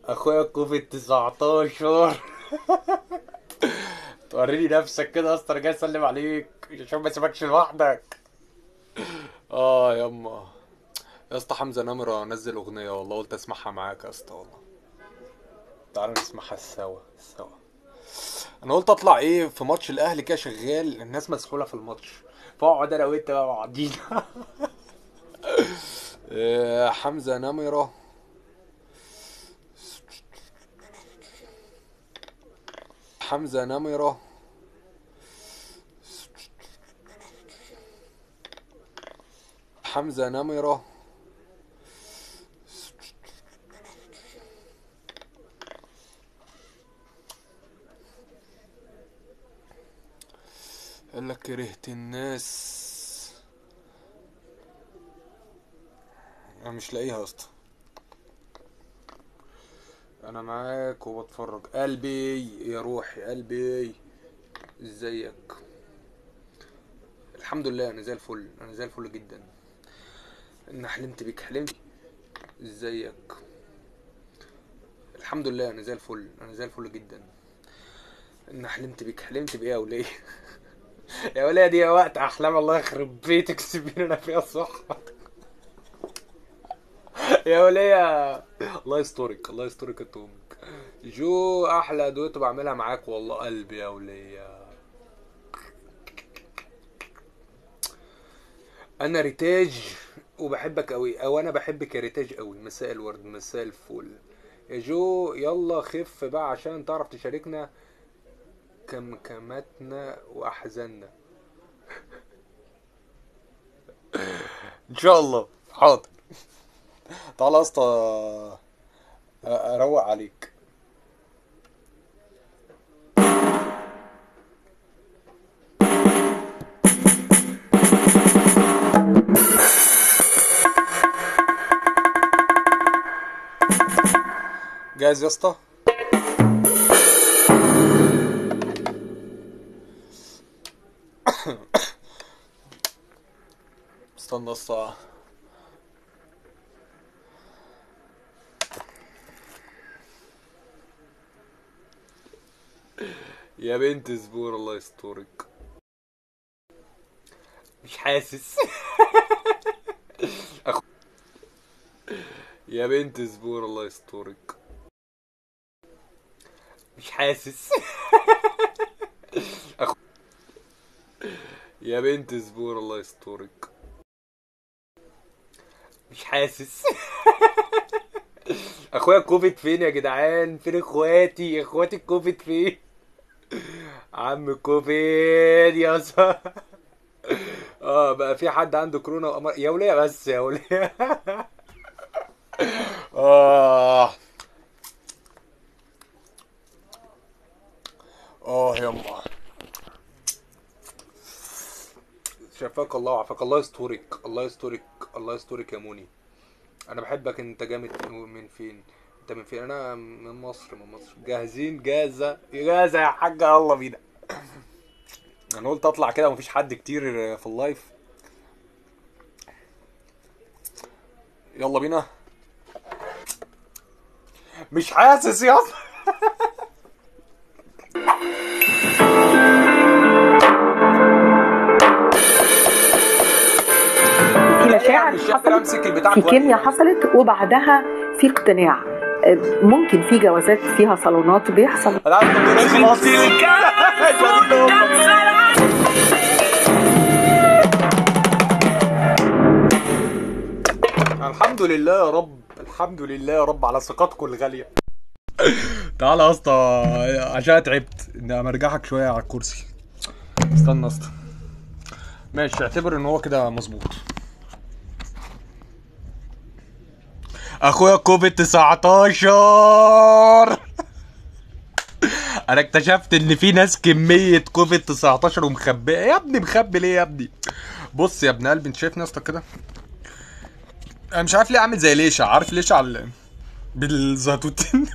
اخويا كوفيد 19 توريني نفسك كده يا اسطى انا جاي اسلم عليك عشان ما اسيبكش لوحدك اه يما يا اسطى حمزه نمره نزل اغنيه والله قلت اسمعها معاك يا اسطى والله تعالى نسمعها سوا سوا انا قلت اطلع ايه في ماتش الاهلي كده شغال الناس مسحوله في الماتش فاقعد انا وانت بقى قاعدين آه، حمزه نمره حمزه نمره حمزه نمره قال لك كرهت الناس انا مش لاقيها يا اسطى انا معاك وبتفرج قلبي يا روحي قلبي ازيك الحمد لله انا زي الفل انا زي الفل جدا انا حلمت بيك حلمت ازيك الحمد لله انا زي الفل انا زي الفل جدا انا حلمت بيك حلمت بايه يا وليه يا وليه دي وقت احلام الله يخرب بيتك سيبيني انا فيها صح يا وليه الله يسترك الله يسترك انت امك جو احلى دويتو بعملها معاك والله قلبي يا وليه انا ريتاج وبحبك قوي او انا بحبك يا ريتاج قوي مساء الورد مساء الفل يا جو يلا خف بقى عشان تعرف تشاركنا كمكماتنا واحزاننا ان شاء الله حاضر تعالى يا اسطى اروق عليك جاهز يا اسطى استنى الساعة يا بنت زبور الله يسترك مش حاسس أخو... يا بنت زبور الله يسترك مش حاسس أخو... يا بنت زبور الله يسترك مش حاسس اخويا كوفيد فين يا جدعان فين اخواتي اخواتي الكوفيد فين عم كوفيد يا صاحبي اه بقى في حد عنده كورونا وأمر... يا وليه بس يا وليه اه اه يما شفاك الله وعافاك الله يسترك الله يسترك الله يسترك يا موني انا بحبك انت جامد من فين انت من فين انا من مصر من مصر جاهزين جاهزه جاهزه يا حاجه يلا بينا انا قلت اطلع كده ومفيش حد كتير في اللايف يلا بينا مش حاسس يلا في مشاعر مش قادر حصلت امسك البتاع في كويس. كيمياء حصلت وبعدها في اقتناع آه، ممكن في جوازات فيها صالونات بيحصل انا عارف إن خلاص الحمد لله يا رب الحمد لله يا رب على ثقتكم الغاليه تعالى يا اسطى عشان تعبت ان مرجعك شويه على الكرسي استنى يا اسطى ماشي اعتبر ان هو كده مظبوط اخويا كوفيد 19 انا اكتشفت ان في ناس كميه كوفيد 19 ومخبيه يا ابني مخبي ليه يا ابني بص يا ابن قلبي انت شايف نفسك كده انا مش عارف ليه عامل زي ليشا عارف ليشا على بالزيتوتين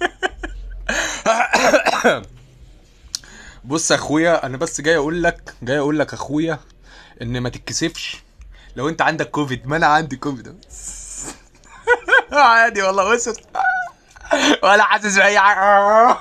بص يا اخويا انا بس جاي اقول لك جاي اقول لك اخويا ان ما تتكسفش لو انت عندك كوفيد ما انا عندي كوفيد عادي والله بص ولا حاسس باي حاجه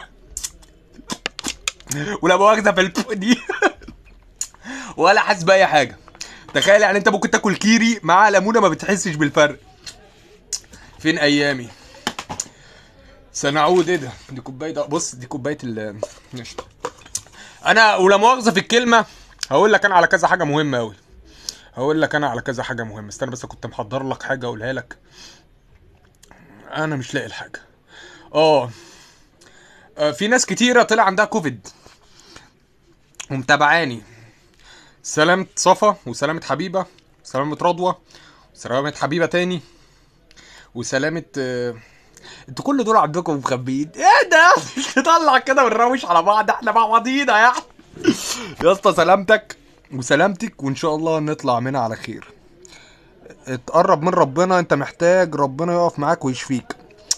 ولا مؤاخذه في الب دي ولا حاسس باي حاجه تخيل يعني انت ممكن تاكل كيري مع ليمونه ما بتحسش بالفرق فين ايامي سنعود ايه ده دي كوبايه ده بص دي كوبايه ال ماشي انا ولا مؤاخذه في الكلمه هقول لك انا على كذا حاجه مهمه قوي هقول لك انا على كذا حاجه مهمه استنى بس كنت محضر لك حاجه اقولها لك انا مش لاقي الحاجه اه آه، في ناس كتيره طلع عندها كوفيد ومتابعاني سلامة صفا وسلامة حبيبة وسلامة رضوى وسلامة حبيبة تاني وسلامة آه، انتوا كل دول عندكم مخبيين ايه ده نطلع كده ونروش على بعض احنا مع بعضينا يا يا اسطى سلامتك وسلامتك وان شاء الله نطلع منها على خير اتقرب من ربنا انت محتاج ربنا يقف معاك ويشفيك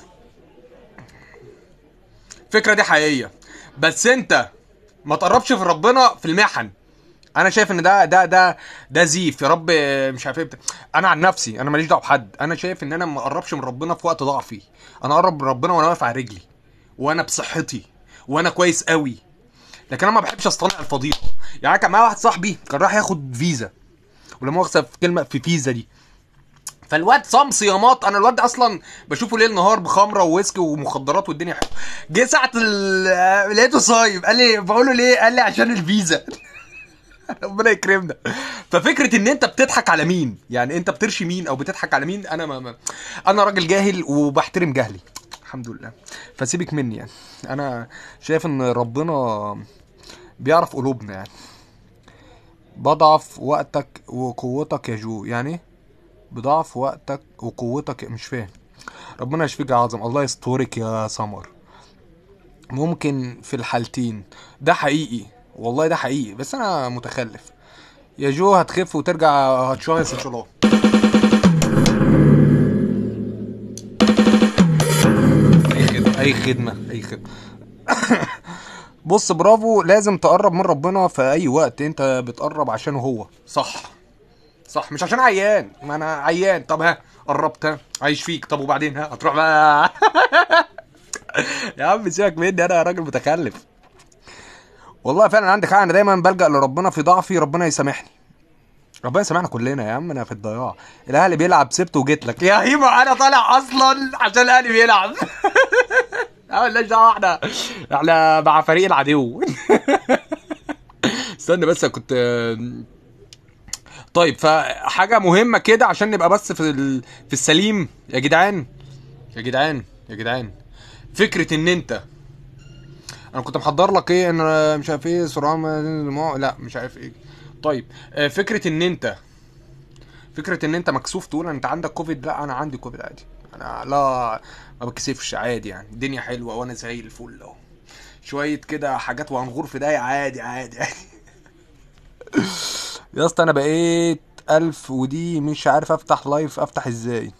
الفكره دي حقيقيه بس انت ما تقربش في ربنا في المحن انا شايف ان ده ده ده ده زيف يا رب مش عارف ايه بتاع. انا عن نفسي انا ماليش دعوه بحد انا شايف ان انا ما اقربش من ربنا في وقت ضعفي انا اقرب من ربنا وانا واقف على رجلي وانا بصحتي وانا كويس قوي لكن انا ما بحبش اصطنع الفضيله يعني أنا كان معايا واحد صاحبي كان راح ياخد فيزا ولا مؤاخذه في كلمه في فيزا دي فالواد صام صيامات انا الواد ده اصلا بشوفه ليل نهار بخمره وويسكي ومخدرات والدنيا حلوه جه ساعه ال- لقيته صايم قال لي بقول له ليه قال لي عشان الفيزا ربنا يكرمنا ففكره ان انت بتضحك على مين يعني انت بترشي مين او بتضحك على مين انا ما, ما انا راجل جاهل وبحترم جهلي الحمد لله فسيبك مني يعني انا شايف ان ربنا بيعرف قلوبنا يعني بضعف وقتك وقوتك يا جو يعني إيه؟ بضعف وقتك وقوتك مش فاهم ربنا يشفيك يا عظم الله يسترك يا سمر ممكن في الحالتين ده حقيقي والله ده حقيقي بس انا متخلف يا جو هتخف وترجع هتشايص ان شاء الله اي خدمه اي خدمه اي خدمه بص برافو لازم تقرب من ربنا في اي وقت انت بتقرب عشانه هو صح صح مش عشان عيان ما انا عيان طب ها قربت ها عايش فيك طب وبعدين ها هتروح بقى يا عم سيبك مني انا راجل متخلف والله فعلا عندك حق انا دايما بلجأ لربنا في ضعفي ربنا يسامحني ربنا يسامحنا كلنا يا عم انا في الضياع الاهلي بيلعب سبت وجيت لك يا هيما انا طالع اصلا عشان الاهلي بيلعب اه مالناش دعوه احنا احنا مع فريق العدو استنى بس أنا كنت طيب فحاجه مهمه كده عشان نبقى بس في ال... في السليم يا جدعان يا جدعان يا جدعان فكره ان انت انا كنت محضر لك ايه ان مش عارف ايه سرعان ما- لا مش عارف ايه طيب آه، فكره ان انت فكره ان انت مكسوف تقول انت عندك كوفيد لا انا عندي كوفيد عادي انا لا ما بكسفش عادي يعني الدنيا حلوه وانا زي الفل اهو شويه كده حاجات وهنغور في ده عادي عادي عادي يا اسطى انا بقيت الف ودي مش عارف افتح لايف افتح ازاي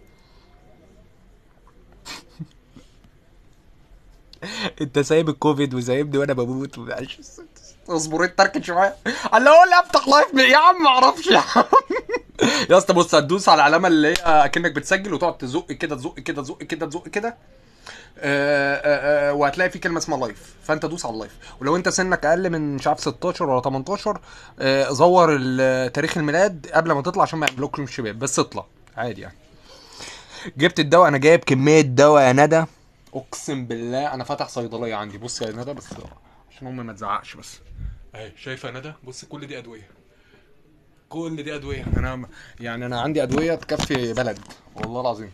انت سايب الكوفيد وسايبني وانا بموت ومعلش اصبر انت اركن شويه قال له لي افتح لايف يا عم ما اعرفش يا عم يا اسطى بص هتدوس على العلامه اللي هي اكنك بتسجل وتقعد تزق كده تزق كده تزق كده تزق كده آه، آه، آه، وهتلاقي في كلمه اسمها لايف فانت دوس على اللايف ولو انت سنك اقل من مش عارف 16 ولا 18 آه، زور ال- تاريخ الميلاد قبل ما تطلع عشان ما يعملوكش شباب بس اطلع عادي يعني جبت الدواء انا جايب كميه دواء يا ندى اقسم بالله انا فاتح صيدليه عندي بص يا ندى بس عشان امي ما تزعقش بس اهي شايفه يا ندى بص كل دي ادويه كل دي ادويه انا يعني انا عندي ادويه تكفي بلد والله العظيم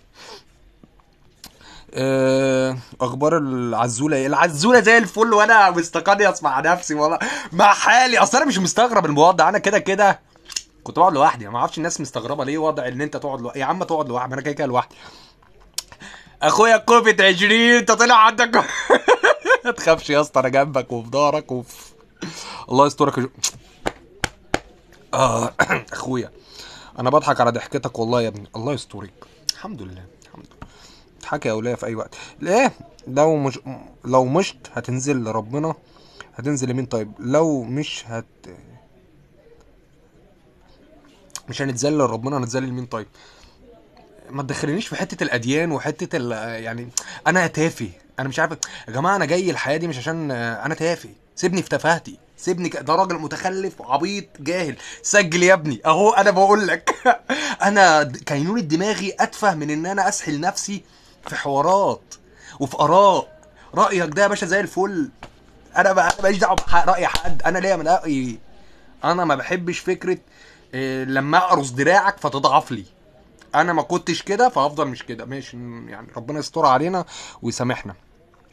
آه، اخبار العزوله ايه العزوله زي الفل وانا مستقنيص مع نفسي والله مع حالي اصل انا مش مستغرب الموضوع ده انا كده كده كنت بقعد لوحدي ما اعرفش الناس مستغربه ليه وضع ان انت تقعد لوحدي يا عم تقعد لوحدي ما انا كده كده لوحدي اخويا كوفيد 20 انت طلع عندك ما تخافش يا اسطى انا جنبك وفي ظهرك وفي الله يسترك يا جو- اه اخويا انا بضحك على ضحكتك والله يا ابني الله يسترك الحمد لله الحمد لله اضحكي يا اولياء في اي وقت ليه لو مش لو مشت هتنزل لربنا هتنزل لمين طيب لو مش هت مش هنتذلل لربنا هنتذلل لمين طيب ما تدخلنيش في حته الاديان وحته ال يعني انا تافه انا مش عارف يا جماعه انا جاي الحياه دي مش عشان انا تافه سيبني في تفاهتي سيبني ك... ده راجل متخلف عبيط جاهل سجل يا ابني اهو انا بقول لك انا د- كينونة دماغي اتفه من ان انا اسحل نفسي في حوارات وفي اراء رايك ده يا باشا زي الفل انا بقى أنا ماليش دعوه براي حد انا ليا من رايي انا ما بحبش فكره إيه لما اقرص دراعك فتضعف لي انا ما كنتش كده فهفضل مش كده ماشي يعني ربنا يستر علينا ويسامحنا